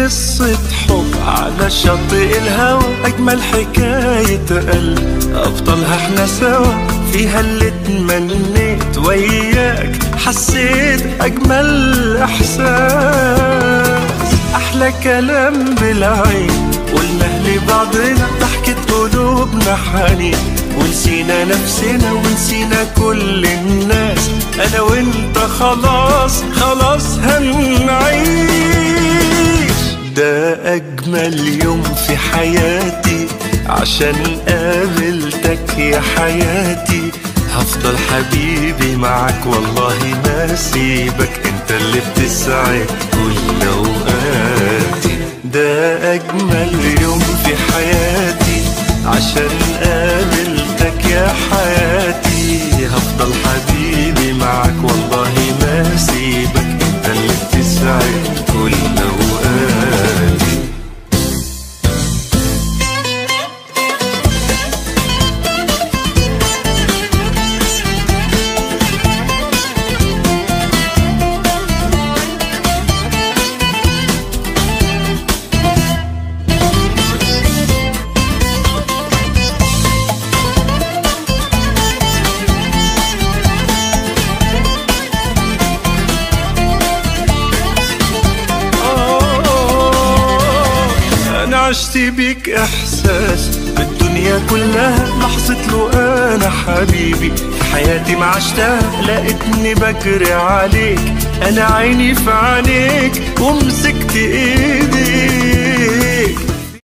قصة حب على شاطئ الهوى أجمل حكاية قلب أبطالها احنا سوا فيها اللي اتمنيت وياك حسيت أجمل إحساس أحلى كلام بالعين قلنا لبعضنا ضحكة قلوبنا حنين ونسينا نفسنا ونسينا كل الناس أنا وأنت خلاص خلاص هنعيش ده أجمل يوم في حياتي عشان قابلتك يا حياتي هفضل حبيبي معاك والله ما سيبك انت اللي بتسعد كل اوقاتي ده اجمل يوم في حياتي عشان قابلتك يا حياتي هفضل حبيبي معاك والله ما سيبك انت اللي بتسعد كل اوقاتي انا عشت بيك احساس بالدنيا كلها لحظة له انا حبيبي في حياتي ما عشتها لقيتني بجري عليك انا عيني في عينيك ومسكت ايدي